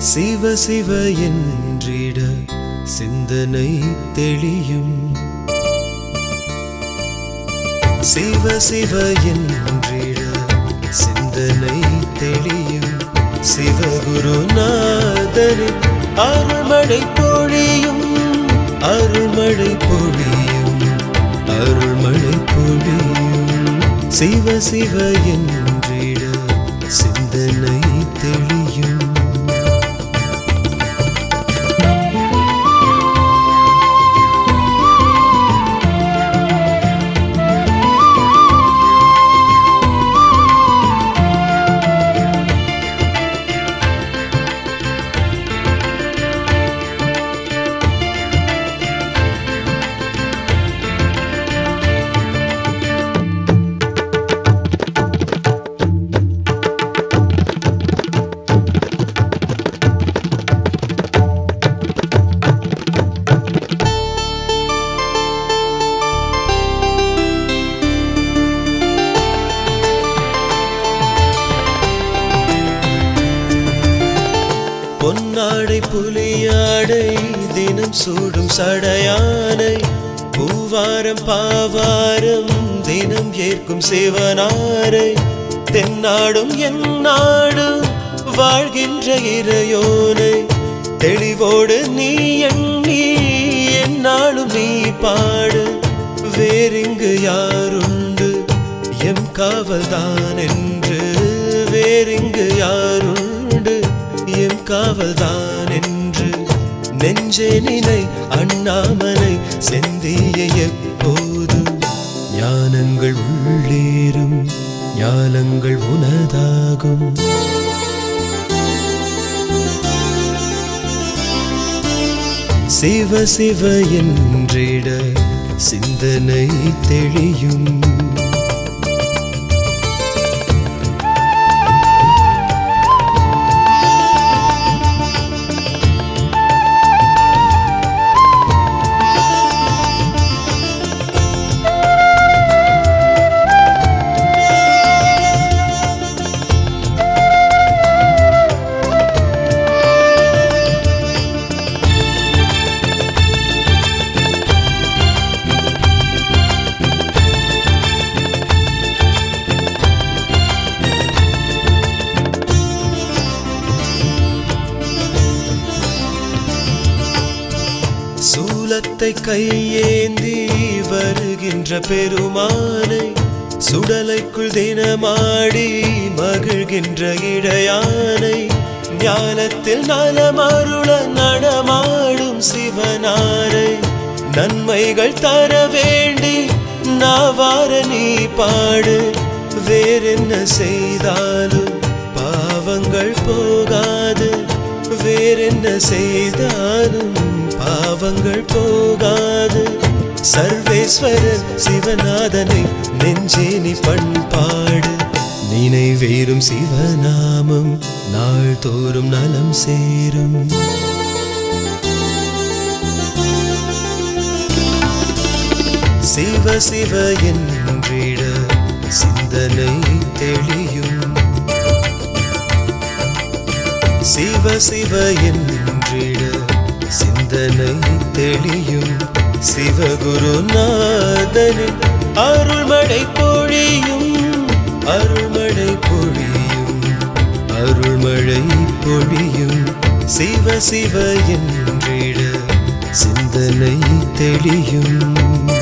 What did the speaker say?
சிவ சிவ என்றிட சிந்தனை தெளியும் சிவ சிவ என்றிட சிந்தனை தெளியும் சிவகுருநாதரின் அருள்மழை பொழியும் அருள்மழை பொழியும் அருள்மழை பொழியும் சிவ சிவ என்றிட சிந்தனை தெளியும் பொன்னாடை புலியாடை தினம் சூடும் சடையானை பூவாரம் பாவாரம் தினம் ஏற்கும் சிவனாரை தென்னாடும் என் நாடும் வாழ்கின்ற இறையோனை தெளிவோடு நீ எண்ணி என்னாலும் நீ பாடு வேறிங்கு யாருண்டு எம் காவல்தான் என்று வேறிங்கு யாருண்டு எம் காவல்தான் என்று நெஞ்சே நினை அண்ணாமலை செந்திய எப்போதும் ஞானங்கள் உள்ளேறும் ஞானங்கள் உனதாகும் சிவ சிவ என்றிட சிந்தனை தெளியும் சூலத்தை கையேந்தி வருகின்ற பெருமானை சுடலைக்குள் தினமாடி மகிழ்கின்ற இடையானை ஞானத்தில் நலமருள நடமாடும் சிவனாரை நன்மைகள் தர வேண்டி நாவார நீ பாடு வேறென்ன செய்தாலும் பாவங்கள் போகாது வேறென்ன செய்தாலும் பாவங்கள் போகாது சர்வேஸ்வரர் சிவநாதனை நெஞ்சே நீ பண்பாடு நினைவேறும் சிவநாமம் நாள்தோறும் நலம் சேரும் சிவ சிவ என்றிட சிந்தனை தெளியும் சிவ சிவ என்றிட சிந்தனை தெளியும் சிவகுருநாதனின் அருள்மழை பொழியும் அருள்மழை பொழியும் அருள்மழை பொழியும் சிவ சிவ என்றிட சிந்தனை தெளியும்